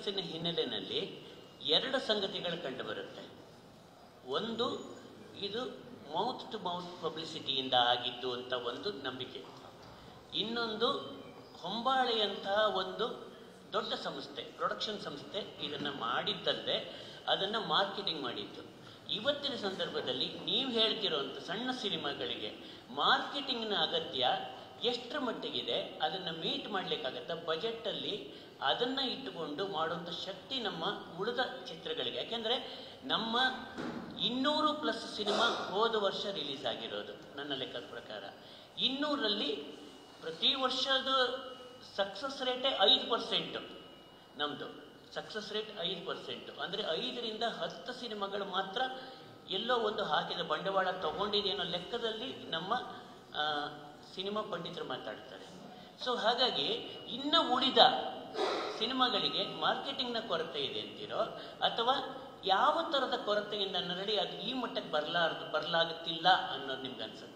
ವಯಸ್ಸಿನ ಹಿನ್ನೆಲೆಯಲ್ಲಿ ಎರಡು ಸಂಗತಿಗಳು ಕಂಡುಬರುತ್ತೆ ಒಂದು ಇದು ಮೌತ್ ಟು ಮೌತ್ ಪಬ್ಲಿಸಿಟಿಯಿಂದ ಆಗಿದ್ದು ಅಂತ ಒಂದು ನಂಬಿಕೆ ಇನ್ನೊಂದು ಹೊಂಬಾಳೆಯಂತಹ ಒಂದು ದೊಡ್ಡ ಸಂಸ್ಥೆ ಪ್ರೊಡಕ್ಷನ್ ಸಂಸ್ಥೆ ಇದನ್ನು ಮಾಡಿದ್ದಲ್ಲದೆ ಅದನ್ನು ಮಾರ್ಕೆಟಿಂಗ್ ಮಾಡಿದ್ದು ಇವತ್ತಿನ ಸಂದರ್ಭದಲ್ಲಿ ನೀವು ಹೇಳ್ತಿರೋಂಥ ಸಣ್ಣ ಸಿನಿಮಾಗಳಿಗೆ ಮಾರ್ಕೆಟಿಂಗ್ನ ಅಗತ್ಯ ಎಷ್ಟರ ಮಟ್ಟಿಗಿದೆ ಅದನ್ನು ಮೀಟ್ ಮಾಡಲಿಕ್ಕಾಗತ್ತಾ ಬಜೆಟಲ್ಲಿ ಅದನ್ನು ಇಟ್ಟುಕೊಂಡು ಮಾಡುವಂಥ ಶಕ್ತಿ ನಮ್ಮ ಉಳಿದ ಚಿತ್ರಗಳಿಗೆ ಯಾಕೆಂದರೆ ನಮ್ಮ ಇನ್ನೂರು ಪ್ಲಸ್ ಸಿನಿಮಾ ಹೋದ ವರ್ಷ ರಿಲೀಸ್ ಆಗಿರೋದು ನನ್ನ ಲೆಕ್ಕದ ಪ್ರಕಾರ ಇನ್ನೂರಲ್ಲಿ ಪ್ರತಿ ವರ್ಷದ ಸಕ್ಸಸ್ ರೇಟೇ ಐದು ಪರ್ಸೆಂಟು ನಮ್ಮದು ಸಕ್ಸಸ್ ರೇಟ್ ಐದು ಪರ್ಸೆಂಟು ಅಂದರೆ ಐದರಿಂದ ಹತ್ತು ಸಿನಿಮಾಗಳು ಮಾತ್ರ ಎಲ್ಲೋ ಒಂದು ಹಾಕಿದ ಬಂಡವಾಳ ತಗೊಂಡಿದೆಯನ್ನೋ ಲೆಕ್ಕದಲ್ಲಿ ನಮ್ಮ ಆ, ಸಿನಿಮಾ ಪಂಡಿತರು ಮಾತಾಡ್ತಾರೆ ಸೊ ಹಾಗಾಗಿ ಇನ್ನು ಉಳಿದ ಸಿನಿಮಾಗಳಿಗೆ ಮಾರ್ಕೆಟಿಂಗ್ನ ಕೊರತೆ ಇದೆ ಅಂತೀರೋ ಅಥವಾ ಯಾವ ಥರದ ಕೊರತೆಯಿಂದ ನರಳಿ ಅದು ಈ ಮಟ್ಟಕ್ಕೆ ಬರಲಾರ್ದು ಬರಲಾಗುತ್ತಿಲ್ಲ ಅನ್ನೋದು ನಿಮ್ಗೆ ಅನ್ಸುತ್ತೆ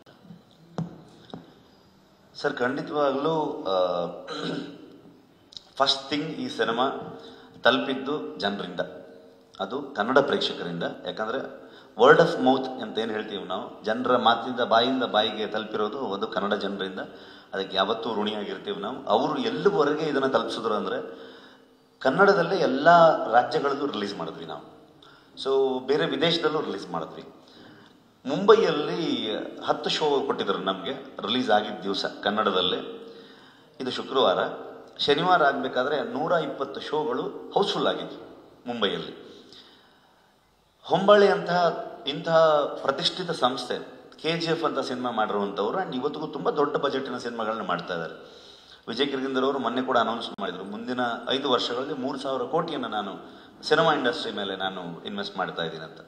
ಸರ್ ಖಂಡಿತವಾಗ್ಲೂ ಫಸ್ಟ್ ಥಿಂಗ್ ಈ ಸಿನಿಮಾ ತಲುಪಿದ್ದು ಜನರಿಂದ ಅದು ಕನ್ನಡ ಪ್ರೇಕ್ಷಕರಿಂದ ಯಾಕಂದ್ರೆ ವರ್ಡ್ ಆಫ್ ಮೌತ್ ಅಂತ ಏನು ಹೇಳ್ತೀವಿ ನಾವು ಜನರ ಮಾತಿಂದ ಬಾಯಿಂದ ಬಾಯಿಗೆ ತಲುಪಿರೋದು ಒಂದು ಕನ್ನಡ ಜನರಿಂದ ಅದಕ್ಕೆ ಯಾವತ್ತೂ ಋಣಿಯಾಗಿರ್ತೀವಿ ನಾವು ಅವರು ಎಲ್ಲಿವರೆಗೆ ಇದನ್ನು ತಲುಪಿಸಿದ್ರು ಅಂದರೆ ಕನ್ನಡದಲ್ಲೇ ಎಲ್ಲ ರಾಜ್ಯಗಳಲ್ಲೂ ರಿಲೀಸ್ ಮಾಡಿದ್ವಿ ನಾವು ಸೊ ಬೇರೆ ವಿದೇಶದಲ್ಲೂ ರಿಲೀಸ್ ಮಾಡಿದ್ವಿ ಮುಂಬೈಯಲ್ಲಿ ಹತ್ತು ಶೋ ಕೊಟ್ಟಿದ್ರು ನಮಗೆ ರಿಲೀಸ್ ಆಗಿದ್ದ ದಿವಸ ಕನ್ನಡದಲ್ಲೇ ಇದು ಶುಕ್ರವಾರ ಶನಿವಾರ ಆಗಬೇಕಾದ್ರೆ ನೂರ ಇಪ್ಪತ್ತು ಶೋಗಳು ಹೌಸ್ಫುಲ್ ಆಗಿದ್ವು ಮುಂಬೈಯಲ್ಲಿ ಹೊಂಬಾಳೆ ಅಂತಹ ಇಂತಹ ಪ್ರತಿಷ್ಠಿತ ಸಂಸ್ಥೆ ಕೆ ಜಿ ಎಫ್ ಅಂತ ಸಿನಿಮಾ ಮಾಡಿರುವಂಥವ್ರು ಆ್ಯಂಡ್ ಇವತ್ತಿಗೂ ತುಂಬ ದೊಡ್ಡ ಬಜೆಟಿನ ಸಿನಿಮಾಗಳನ್ನ ಮಾಡ್ತಾ ಇದ್ದಾರೆ ವಿಜಯ್ ಕಿರ್ಗಿಂದರ್ ಅವರು ಮೊನ್ನೆ ಕೂಡ ಅನೌನ್ಸ್ ಮಾಡಿದರು ಮುಂದಿನ ಐದು ವರ್ಷಗಳಲ್ಲಿ ಮೂರು ಸಾವಿರ ಕೋಟಿಯನ್ನು ನಾನು ಸಿನಿಮಾ ಇಂಡಸ್ಟ್ರಿ ಮೇಲೆ ನಾನು ಇನ್ವೆಸ್ಟ್ ಮಾಡ್ತಾ ಇದ್ದೀನಿ ಅಂತ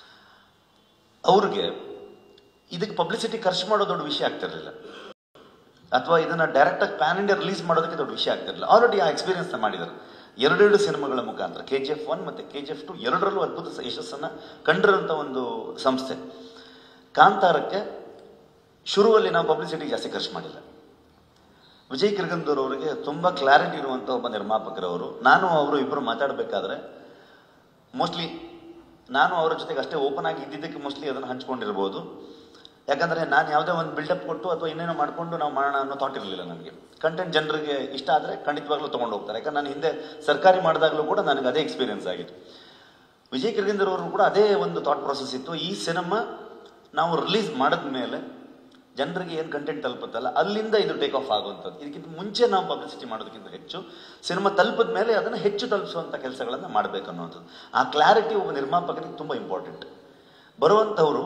ಅವ್ರಿಗೆ ಇದಕ್ಕೆ ಪಬ್ಲಿಸಿಟಿ ಖರ್ಚು ಮಾಡೋ ದೊಡ್ಡ ವಿಷಯ ಆಗ್ತಿರ್ಲಿಲ್ಲ ಅಥವಾ ಇದನ್ನ ಡೈರೆಕ್ಟ್ ಆಗಿ ಪ್ಯಾನ್ ಇಂಡಿಯಾ ರಿಲೀಸ್ ಮಾಡೋದಕ್ಕೆ ದೊಡ್ಡ ವಿಷಯ ಆಗ್ತಿರಲಿಲ್ಲ ಆಲ್ರೆಡಿ ಆ ಎಕ್ಸ್ಪೀರಿಯನ್ಸ್ ಮಾಡಿದ್ದಾರೆ ಎರಡೆರಡು ಸಿನಿಮಾಗಳ ಮುಖಾಂತರ ಕೆ ಜಿ ಎಫ್ ಒನ್ ಮತ್ತು ಕೆ ಜಿ ಎಫ್ ಟು ಎರಡರಲ್ಲೂ ಅದ್ಭುತ ಸ- ಯಶಸ್ಸನ್ನ ಕಂಡಿರೋಂಥ ಒಂದು ಸಂಸ್ಥೆ ಕಾಂತಾರಕ್ಕೆ ಶುರುವಲ್ಲಿ ನಾವು ಪಬ್ಲಿಸಿಟಿ ಜಾಸ್ತಿ ಖರ್ಚು ಮಾಡಿಲ್ಲ ವಿಜಯ್ ಕಿರ್ಗಂದೂರ್ ಅವರಿಗೆ ತುಂಬ ಕ್ಲಾರಿಟಿ ಇರುವಂಥ ಒಬ್ಬ ನಿರ್ಮಾಪಕರವರು ನಾನು ಅವರು ಇಬ್ಬರು ಮಾತಾಡಬೇಕಾದ್ರೆ ಮೋಸ್ಟ್ಲಿ ನಾನು ಅವರ ಜೊತೆಗೆ ಅಷ್ಟೇ ಓಪನ್ ಆಗಿ ಇದ್ದಿದ್ದಕ್ಕೆ ಮೋಸ್ಟ್ಲಿ ಅದನ್ನು ಹಂಚ್ಕೊಂಡಿರ್ಬೋದು ಯಾಕಂದ್ರೆ ನಾನು ಯಾವುದೇ ಒಂದು ಬಿಲ್ಡಪ್ ಕೊಟ್ಟು ಅಥವಾ ಇನ್ನೇನೋ ಮಾಡಿಕೊಂಡು ನಾವು ಮಾಡೋಣ ಅನ್ನೋ ಥಾಟ್ ಇರಲಿಲ್ಲ ನನಗೆ ಕಂಟೆಂಟ್ ಜನರಿಗೆ ಇಷ್ಟ ಆದರೆ ಖಂಡಿತವಾಗ್ಲೂ ತೊಗೊಂಡು ಹೋಗ್ತಾರೆ ಯಾಕಂದ್ರೆ ನಾನು ಹಿಂದೆ ಸರ್ಕಾರಿ ಮಾಡಿದಾಗಲೂ ಕೂಡ ನನಗೆ ಅದೇ ಎಕ್ಸ್ಪೀರಿಯನ್ಸ್ ಆಗಿತ್ತು ವಿಜಯ್ ಕಿರ್ಗಿಂದರ್ ಅವರು ಕೂಡ ಅದೇ ಒಂದು ಥಾಟ್ ಪ್ರೊಸೆಸ್ ಇತ್ತು ಈ ಸಿನಿಮಾ ನಾವು ರಿಲೀಸ್ ಮಾಡಿದ ಮೇಲೆ ಜನರಿಗೆ ಏನು ಕಂಟೆಂಟ್ ತಲುಪುತ್ತಲ್ಲ ಅಲ್ಲಿಂದ ಇದು ಟೇಕ್ ಆಫ್ ಆಗುವಂಥದ್ದು ಇದಕ್ಕಿಂತ ಮುಂಚೆ ನಾವು ಪಬ್ಲಿಸಿಟಿ ಮಾಡೋದಕ್ಕಿಂತ ಹೆಚ್ಚು ಸಿನಿಮಾ ತಲುಪಿದ ಮೇಲೆ ಅದನ್ನು ಹೆಚ್ಚು ತಲುಪಿಸುವಂಥ ಕೆಲಸಗಳನ್ನು ಮಾಡಬೇಕು ಅನ್ನುವಂಥದ್ದು ಆ ಕ್ಲಾರಿಟಿ ಒಬ್ಬ ನಿರ್ಮಾಪಕರಿಗೆ ತುಂಬ ಇಂಪಾರ್ಟೆಂಟ್ ಬರುವಂಥವರು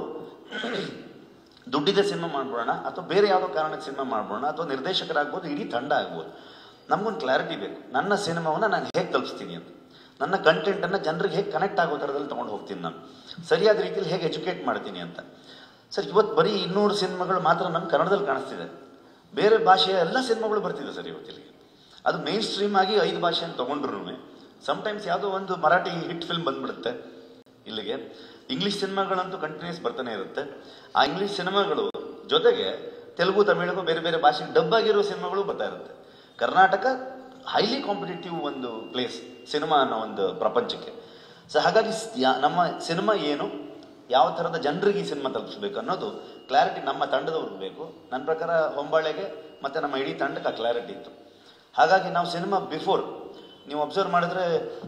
ದುಡ್ಡಿದೆ ಸಿನಿಮಾ ಮಾಡ್ಬೋಣ ಅಥವಾ ಬೇರೆ ಯಾವುದೋ ಕಾರಣಕ್ಕೆ ಸಿನಿಮಾ ಮಾಡ್ಬೋಣ ಅಥವಾ ನಿರ್ದೇಶಕರಾಗ್ಬೋದು ಇಡೀ ತಂಡ ಆಗ್ಬೋದು ನಮಗೊಂದು ಕ್ಲಾರಿಟಿ ಬೇಕು ನನ್ನ ಸಿನಿಮಾವನ್ನು ನಾನು ಹೇಗೆ ತಲುಪಿಸ್ತೀನಿ ಅಂತ ನನ್ನ ಕಂಟೆಂಟನ್ನು ಜನರಿಗೆ ಹೇಗೆ ಕನೆಕ್ಟ್ ಆಗೋ ಥರದಲ್ಲಿ ತೊಗೊಂಡು ಹೋಗ್ತೀನಿ ನಾನು ಸರಿಯಾದ ರೀತಿಯಲ್ಲಿ ಹೇಗೆ ಎಜುಕೇಟ್ ಮಾಡ್ತೀನಿ ಅಂತ ಸರ್ ಇವತ್ತು ಬರೀ ಇನ್ನೂರು ಸಿನಿಮಾಗಳು ಮಾತ್ರ ನಮ್ಮ ಕನ್ನಡದಲ್ಲಿ ಕಾಣಿಸ್ತಿದೆ ಬೇರೆ ಭಾಷೆಯ ಎಲ್ಲ ಸಿನಿಮಾಗಳು ಬರ್ತಿದೆ ಸರ್ ಇವತ್ತಿಲ್ಲಿಗೆ ಅದು ಮೇನ್ ಸ್ಟ್ರೀಮ್ ಆಗಿ ಐದು ಭಾಷೆಯನ್ನು ತೊಗೊಂಡ್ರು ಸಮ್ಟೈಮ್ಸ್ ಯಾವುದೋ ಒಂದು ಮರಾಠಿ ಹಿಟ್ ಫಿಲ್ಮ್ ಬಂದ್ಬಿಡುತ್ತೆ ಇಲ್ಲಿಗೆ ಇಂಗ್ಲಿಷ್ ಸಿನಿಮಾಗಳಂತೂ ಕಂಟಿನ್ಯೂಸ್ ಬರ್ತಾನೆ ಇರುತ್ತೆ ಆ ಇಂಗ್ಲಿಷ್ ಸಿನಿಮಾಗಳು ಜೊತೆಗೆ ತೆಲುಗು ತಮಿಳಿಗೂ ಬೇರೆ ಬೇರೆ ಭಾಷೆಗೆ ಡಬ್ ಆಗಿರೋ ಸಿನಿಮಾಗಳು ಬರ್ತಾ ಇರುತ್ತೆ ಕರ್ನಾಟಕ ಹೈಲಿ ಕಾಂಪಿಟೇಟಿವ್ ಒಂದು ಪ್ಲೇಸ್ ಸಿನಿಮಾ ಅನ್ನೋ ಒಂದು ಪ್ರಪಂಚಕ್ಕೆ ಸೊ ಹಾಗಾಗಿ ಸ್- ಯಾ- ನಮ್ಮ ಸಿನಿಮಾ ಏನು ಯಾವ ಥರದ ಜನರಿಗೆ ಈ ಸಿನಿಮಾ ತಲುಪಿಸ್ಬೇಕು ಅನ್ನೋದು ಕ್ಲಾರಿಟಿ ನಮ್ಮ ತಂಡದವ್ರಿಗೆ ಬೇಕು ನನ್ನ ಪ್ರಕಾರ ಹೊಂಬಾಳೆಗೆ ಮತ್ತು ನಮ್ಮ ಇಡೀ ತಂಡಕ್ಕೆ ಆ ಕ್ಲಾರಿಟಿ ಇತ್ತು ಹಾಗಾಗಿ ನಾವು ಸಿನಿಮಾ ಬಿಫೋರ್ ನೀವು ಅಬ್ಸರ್ವ್ ಮಾಡಿದ್ರೆ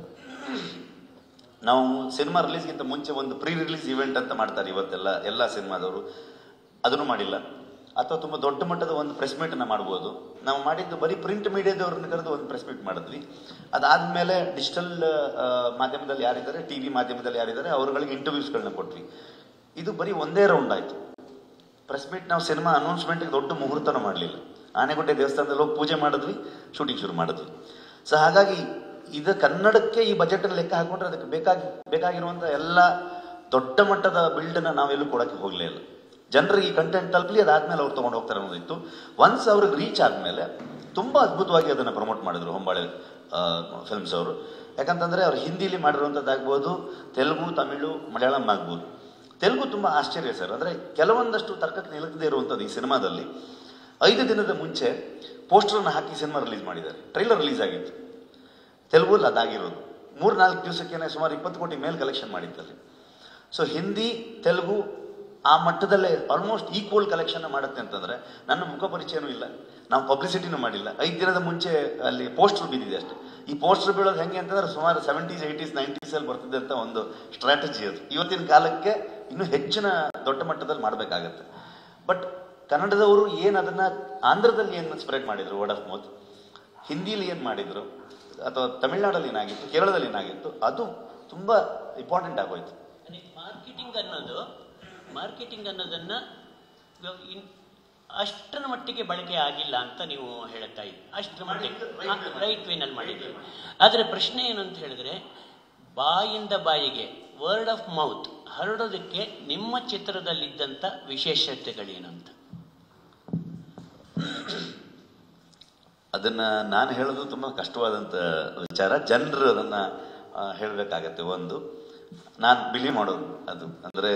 ನಾವು ಸಿನಿಮಾ ರಿಲೀಸ್ಗಿಂತ ಮುಂಚೆ ಒಂದು ಪ್ರೀ ರಿಲೀಸ್ ಇವೆಂಟ್ ಅಂತ ಮಾಡ್ತಾರೆ ಇವತ್ತೆಲ್ಲ ಎಲ್ಲ ಸಿನಿಮಾದವರು ಅದನ್ನು ಮಾಡಿಲ್ಲ ಅಥವಾ ತುಂಬ ದೊಡ್ಡ ಮಟ್ಟದ ಒಂದು ಪ್ರೆಸ್ ಮೀಟನ್ನು ಮಾಡ್ಬೋದು ನಾವು ಮಾಡಿದ್ದು ಬರೀ ಪ್ರಿಂಟ್ ಮೀಡಿಯಾದವ್ರನ್ನ ಕರೆದು ಒಂದು ಪ್ರೆಸ್ ಮೀಟ್ ಮಾಡಿದ್ವಿ ಅದಾದಮೇಲೆ ಡಿಜಿಟಲ್ ಮಾಧ್ಯಮದಲ್ಲಿ ಯಾರಿದ್ದಾರೆ ಟಿ ವಿ ಮಾಧ್ಯಮದಲ್ಲಿ ಯಾರಿದ್ದಾರೆ ಅವರುಗಳಿಗೆ ಇಂಟರ್ವ್ಯೂಸ್ಗಳನ್ನ ಕೊಟ್ವಿ ಇದು ಬರೀ ಒಂದೇ ರೌಂಡ್ ಆಯಿತು ಪ್ರೆಸ್ ಮೀಟ್ ನಾವು ಸಿನಿಮಾ ಅನೌನ್ಸ್ಮೆಂಟ್ಗೆ ದೊಡ್ಡ ಮುಹೂರ್ತನ ಮಾಡಲಿಲ್ಲ ಆನೆಗುಡ್ಡೆ ದೇವಸ್ಥಾನದಲ್ಲಿ ಹೋಗಿ ಪೂಜೆ ಮಾಡಿದ್ವಿ ಶೂಟಿಂಗ್ ಶುರು ಮಾಡಿದ್ವಿ ಸೊ ಹಾಗಾಗಿ ಇದು ಕನ್ನಡಕ್ಕೆ ಈ ಬಜೆಟನ್ನು ಲೆಕ್ಕ ಹಾಕೊಂಡ್ರೆ ಅದಕ್ಕೆ ಬೇಕಾಗಿ ಬೇಕಾಗಿರುವಂಥ ಎಲ್ಲ ದೊಡ್ಡ ಮಟ್ಟದ ಬಿಲ್ಡನ್ನ ನಾವೆಲ್ಲೂ ಕೊಡೋಕ್ಕೆ ಹೋಗಲೇ ಇಲ್ಲ ಜನರಿಗೆ ಈ ಕಂಟೆಂಟ್ ತಲುಪಲಿ ಅದಾದ್ಮೇಲೆ ಅವ್ರು ತೊಗೊಂಡು ಹೋಗ್ತಾರೆ ಅನ್ನೋದಿತ್ತು ಒನ್ಸ್ ಅವ್ರಿಗೆ ರೀಚ್ ಆದಮೇಲೆ ತುಂಬ ಅದ್ಭುತವಾಗಿ ಅದನ್ನು ಪ್ರಮೋಟ್ ಮಾಡಿದ್ರು ಹೊಂಬಾಳೆ ಫಿಲ್ಮ್ಸ್ ಅವರು ಯಾಕಂತಂದರೆ ಅವ್ರು ಹಿಂದಿಲಿ ಮಾಡಿರುವಂಥದ್ದಾಗ್ಬೋದು ತೆಲುಗು ತಮಿಳು ಮಲಯಾಳಂ ಆಗ್ಬೋದು ತೆಲುಗು ತುಂಬ ಆಶ್ಚರ್ಯ ಸರ್ ಅಂದರೆ ಕೆಲವೊಂದಷ್ಟು ತರ್ಕಕ್ಕೆ ನಿಲುಕದೇ ಇರುವಂಥದ್ದು ಈ ಸಿನಿಮಾದಲ್ಲಿ ಐದು ದಿನದ ಮುಂಚೆ ಪೋಸ್ಟರನ್ನು ಹಾಕಿ ಸಿನಿಮಾ ರಿಲೀಸ್ ಮಾಡಿದ್ದಾರೆ ಟ್ರೈಲರ್ ರಿಲೀಸ್ ಆಗಿತ್ತು ತೆಲುಗಲ್ಲಿ ಅದಾಗಿರೋದು ಮೂರು ನಾಲ್ಕು ದಿವಸಕ್ಕೇನೆ ಸುಮಾರು ಇಪ್ಪತ್ತು ಕೋಟಿ ಮೇಲೆ ಕಲೆಕ್ಷನ್ ಮಾಡಿದ್ದಲ್ಲಿ ಸೊ ಹಿಂದಿ ತೆಲುಗು ಆ ಮಟ್ಟದಲ್ಲೇ ಆಲ್ಮೋಸ್ಟ್ ಈಕ್ವಲ್ ಕಲೆಕ್ಷನ್ ಮಾಡುತ್ತೆ ಅಂತಂದ್ರೆ ನನ್ನ ಮುಖ ಪರಿಚಯನೂ ಇಲ್ಲ ನಾವು ಪಬ್ಲಿಸಿಟಿನೂ ಮಾಡಿಲ್ಲ ಐದು ದಿನದ ಮುಂಚೆ ಅಲ್ಲಿ ಪೋಸ್ಟರ್ ಬಿದ್ದಿದೆ ಅಷ್ಟೇ ಈ ಪೋಸ್ಟರ್ ಬೀಳೋದು ಹೆಂಗೆ ಅಂತಂದ್ರೆ ಸುಮಾರು ಸೆವೆಂಟೀಸ್ ಏಯ್ಟೀಸ್ ನೈಂಟೀಸ್ ಅಲ್ಲಿ ಬರ್ತಿದೆ ಅಂತ ಒಂದು ಸ್ಟ್ರಾಟಜಿ ಅದು ಇವತ್ತಿನ ಕಾಲಕ್ಕೆ ಇನ್ನೂ ಹೆಚ್ಚಿನ ದೊಡ್ಡ ಮಟ್ಟದಲ್ಲಿ ಮಾಡಬೇಕಾಗತ್ತೆ ಬಟ್ ಕನ್ನಡದವರು ಏನು ಅದನ್ನ ಆಂಧ್ರದಲ್ಲಿ ಏನು ಸ್ಪ್ರೆಡ್ ಮಾಡಿದ್ರು ವರ್ಡ್ ಆಫ್ ಮೌತ್ ಹಿಂದಿಲಿ ಏನು ಮಾಡಿದ್ರು ಅಥವಾ ತಮಿಳ್ನಾಡಲ್ಲಿ ಏನಾಗಿತ್ತು ಕೇರಳದಲ್ಲಿ ಏನಾಗಿತ್ತು ಅದು ತುಂಬಾ ಇಂಪಾರ್ಟೆಂಟ್ ಆಗೋಯ್ತು ಮಾರ್ಕೆಟಿಂಗ್ ಅನ್ನೋದು ಮಾರ್ಕೆಟಿಂಗ್ ಅನ್ನೋದನ್ನ ಇವಾಗ ಇನ್- ಅಷ್ಟರ ಮಟ್ಟಿಗೆ ಬಳಕೆ ಆಗಿಲ್ಲ ಅಂತ ನೀವು ಹೇಳ್ತಾ ಇದ್ದೀರಿ ಅಷ್ಟರ ಮಟ್ಟಿಗೆ ರೈಟ್ ವೇನಲ್ಲಿ ಮಾಡಿದ್ದೀವಿ ಆದರೆ ಪ್ರಶ್ನೆ ಏನು ಅಂತ ಹೇಳಿದ್ರೆ ಬಾಯಿಂದ ಬಾಯಿಗೆ ವರ್ಡ್ ಆಫ್ ಮೌತ್ ಹರಡೋದಕ್ಕೆ ನಿಮ್ಮ ಚಿತ್ರದಲ್ಲಿದ್ದಂಥ ವಿಶೇಷತೆಗಳೇನು ಅಂತ ಅದನ್ನ ನಾನು ಹೇಳೋದು ತುಂಬಾ ಕಷ್ಟವಾದಂತ ವಿಚಾರ ಜನರು ಅದನ್ನ ಆ, ಹೇಳ್ಬೇಕಾಗತ್ತೆ ಒಂದು ನಾನು ಬಿಲಿ ಮಾಡೋದು ಅದು ಅಂದ್ರೆ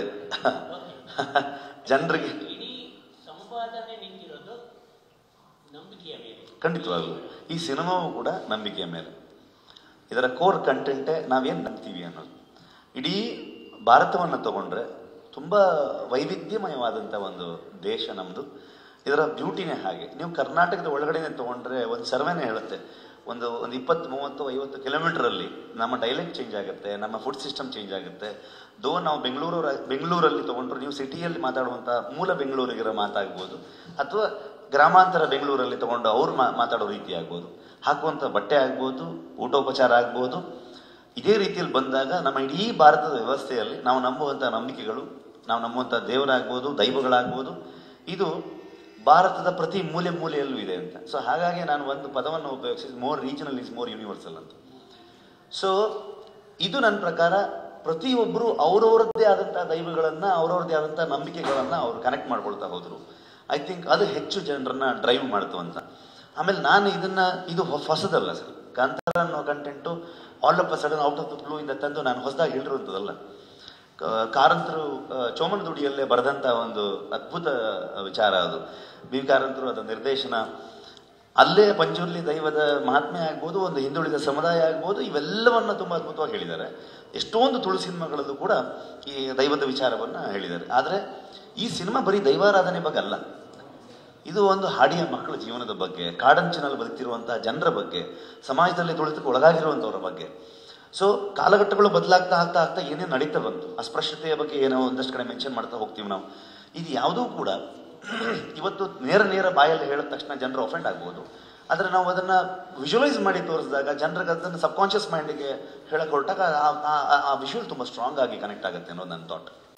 ಜನರಿಗೆ ಇಡೀ ಸಂಪಾದನೆ ನಿಂತಿರೋದು ನಂಬಿಕೆಯ ಮೇಲೆ ಖಂಡಿತವಾಗ್ಲು ಈ ಸಿನಿಮಾವು ಕೂಡ ನಂಬಿಕೆಯ ಮೇಲೆ ಇದರ ಕೋರ್ ಕಂಟೆಂಟೇ ನಾವೇನು ನಂಬ್ತೀವಿ ಅನ್ನೋದು ಇಡೀ ಭಾರತವನ್ನು ತಗೊಂಡ್ರೆ ತುಂಬ ವೈವಿಧ್ಯಮಯವಾದಂಥ ಒಂದು ದೇಶ ನಮ್ಮದು ಇದರ ಬ್ಯೂಟಿನೇ ಹಾಗೆ ನೀವು ಕರ್ನಾಟಕದ ಒಳಗಡೆನೆ ತಗೊಂಡ್ರೆ ಒಂದು ಸರ್ವೆನೇ ಹೇಳುತ್ತೆ ಒಂದು ಒಂದು ಇಪ್ಪತ್ತು ಮೂವತ್ತು ಐವತ್ತು ಕಿಲೋಮೀಟರಲ್ಲಿ ನಮ್ಮ ಡೈಲೆಕ್ಟ್ ಚೇಂಜ್ ಆಗುತ್ತೆ ನಮ್ಮ ಫುಡ್ ಸಿಸ್ಟಮ್ ಚೇಂಜ್ ಆಗುತ್ತೆ ದೋ ನಾವು ಬೆಂಗಳೂರು ಬೆಂಗಳೂರಲ್ಲಿ ತಗೊಂಡ್ರೆ ನೀವು ಸಿಟಿಯಲ್ಲಿ ಮಾತಾಡುವಂಥ ಮೂಲ ಬೆಂಗಳೂರಿಗಿರೋ ಮಾತಾಗ್ಬೋದು ಅಥವಾ ಗ್ರಾಮಾಂತರ ಬೆಂಗಳೂರಲ್ಲಿ ತಗೊಂಡು ಅವ್ರು ಮಾ- ಮಾತಾಡೋ ರೀತಿ ಆಗ್ಬೋದು ಹಾಕುವಂಥ ಬಟ್ಟೆ ಆಗ್ಬೋದು ಊಟೋಪಚಾರ ಆಗ್ಬೋದು ಇದೇ ರೀತಿಯಲ್ಲಿ ಬಂದಾಗ ನಮ್ಮ ಇಡೀ ಭಾರತದ ವ್ಯವಸ್ಥೆಯಲ್ಲಿ ನಾವು ನಂಬುವಂಥ ನಂಬಿಕೆಗಳು ನಾವು ನಂಬುವಂಥ ದೇವರಾಗ್ಬೋದು ದೈವಗಳಾಗ್ಬೋದು ಇದು ಭಾರತದ ಪ್ರತಿ ಮೂಲೆ ಮೂಲೆಯಲ್ಲೂ ಇದೆ ಅಂತ ಸೊ ಹಾಗಾಗಿ ನಾನು ಒಂದು ಪದವನ್ನು ಉಪಯೋಗಿಸಿದ more regional is more universal ಅಂತ ಸೊ ಇದು ನನ್ನ ಪ್ರಕಾರ ಪ್ರತಿಯೊಬ್ಬರು ಅವರವರದ್ದೇ ಆದಂತಹ ದೈವಗಳನ್ನ ಅವರವ್ರದ್ದೇ ಆದಂತಹ ನಂಬಿಕೆಗಳನ್ನ ಅವ್ರು ಕನೆಕ್ಟ್ ಮಾಡ್ಕೊಳ್ತಾ ಹೋದ್ರು ಐ ಥಿಂಕ್ ಅದು ಹೆಚ್ಚು ಜನರನ್ನ ಡ್ರೈವ್ ಮಾಡ್ತು ಅಂತ ಆಮೇಲೆ ನಾನು ಇದನ್ನ ಇದು ಹೊ- ಹೊಸದಲ್ಲ ಸರ್ ಕಾಂತಾರ ಅನ್ನೋ content all of a sudden out of the blue ಇಂದ ತಂದು ನಾನು ಹೊಸದಾಗಿ ಹೇಳಿರುವಂಥದ್ದಲ್ಲ ಕ- ಕಾರಂತರು ಆ, ಚೋಮನದುಡಿಯಲ್ಲೇ ಬರೆದಂತ ಒಂದು ಅದ್ಭುತ ವಿಚಾರ ಅದು ಬಿ ಕಾರಂತರು ಅದರ ನಿರ್ದೇಶನ ಅಲ್ಲೇ ಪಂಜುರ್ಲಿ ದೈವದ ಮಹಾತ್ಮೆ ಆಗ್ಬೋದು ಒಂದು ಹಿಂದುಳಿದ ಸಮುದಾಯ ಆಗ್ಬೋದು ಇವೆಲ್ಲವನ್ನ ತುಂಬಾ ಅದ್ಭುತವಾಗಿ ಹೇಳಿದ್ದಾರೆ ಎಷ್ಟೊಂದು ತುಳು ಸಿನಿಮಾಗಳಲ್ಲೂ ಕೂಡ ಈ ದೈವದ ವಿಚಾರವನ್ನ ಹೇಳಿದ್ದಾರೆ ಆದ್ರೆ ಈ ಸಿನಿಮಾ ಬರೀ ದೈವಾರಾಧನೆ ಬಗ್ಗೆ ಅಲ್ಲ ಇದು ಒಂದು ಹಾಡಿಯ ಮಕ್ಕಳ ಜೀವನದ ಬಗ್ಗೆ ಕಾಡಂಚಿನಲ್ಲಿ ಬದುಕ್ತಿರುವಂತಹ ಜನರ ಬಗ್ಗೆ ಸಮಾಜದಲ್ಲಿ ತುಳಿತಕ್ಕೆ ಒಳಗಾಗಿರುವಂತವರ ಬಗ್ಗೆ ಸೊ ಕಾಲಘಟ್ಟಗಳು ಬದಲಾಗ್ತಾ ಆಗ್ತಾ ಆಗ್ತಾ ಏನೇನು ನಡೀತಾ ಬಂತು ಅಸ್ಪೃಶ್ಯತೆಯ ಬಗ್ಗೆ ಏನೋ ಒಂದಷ್ಟು ಕಡೆ ಮೆನ್ಷನ್ ಮಾಡ್ತಾ ಹೋಗ್ತೀವಿ ನಾವು ಇದು ಯಾವುದೂ ಕೂಡ ಇವತ್ತು ನೇರ ನೇರ ಬಾಯಲ್ಲಿ ಹೇಳಿದ ತಕ್ಷಣ ಜನರು ಅಫೆಂಡ್ ಆಗ್ಬೋದು ಆದ್ರೆ ನಾವು ಅದನ್ನ ವಿಜುವಲೈಸ್ ಮಾಡಿ ತೋರಿಸಿದಾಗ ಜನರಿಗೆ ಅದನ್ನ ಸಬ್ ಕಾನ್ಶಿಯಸ್ ಮೈಂಡ್ಗೆ ಹೇಳಕ್ ಹೊರಟಾಗ ಆ- ಆ- ಆ ವಿಷುವಲ್ ತುಂಬಾ ಸ್ಟ್ರಾಂಗ್ ಆಗಿ ಕನೆಕ್ಟ್ ಆಗುತ್ತೆ ಅನ್ನೋದು ನನ್ನ ಥಾಟ್